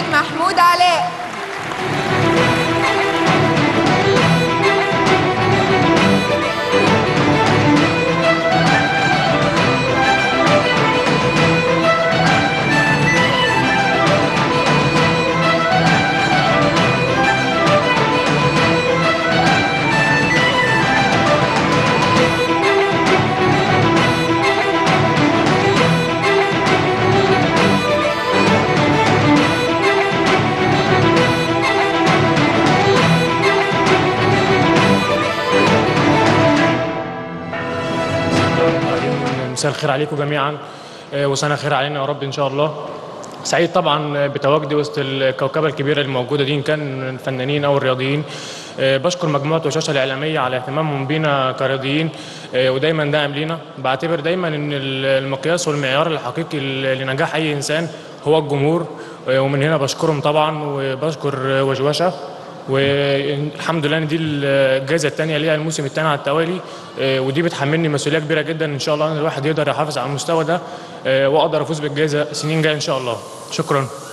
محمد محمود علاء مساء الخير عليكم جميعا آه، وسنه خير علينا يا رب ان شاء الله سعيد طبعا بتواجدي وسط الكوكبه الكبيره الموجوده دي ان كان الفنانين او الرياضيين آه، بشكر مجموعه وشاشه الاعلاميه على اهتمامهم بينا كرياضيين آه، ودايما داعم لينا بعتبر دايما ان المقياس والمعيار الحقيقي لنجاح اي انسان هو الجمهور آه، ومن هنا بشكرهم طبعا وبشكر وشوشه والحمد لله ان دي الجائزه الثانيه ليها الموسم الثاني على التوالي آه، ودي بتحملني مسؤوليه كبيره جدا ان شاء الله ان الواحد يقدر يحافظ على المستوى ده آه، واقدر افوز بالجائزه سنين جايه ان شاء الله شكرا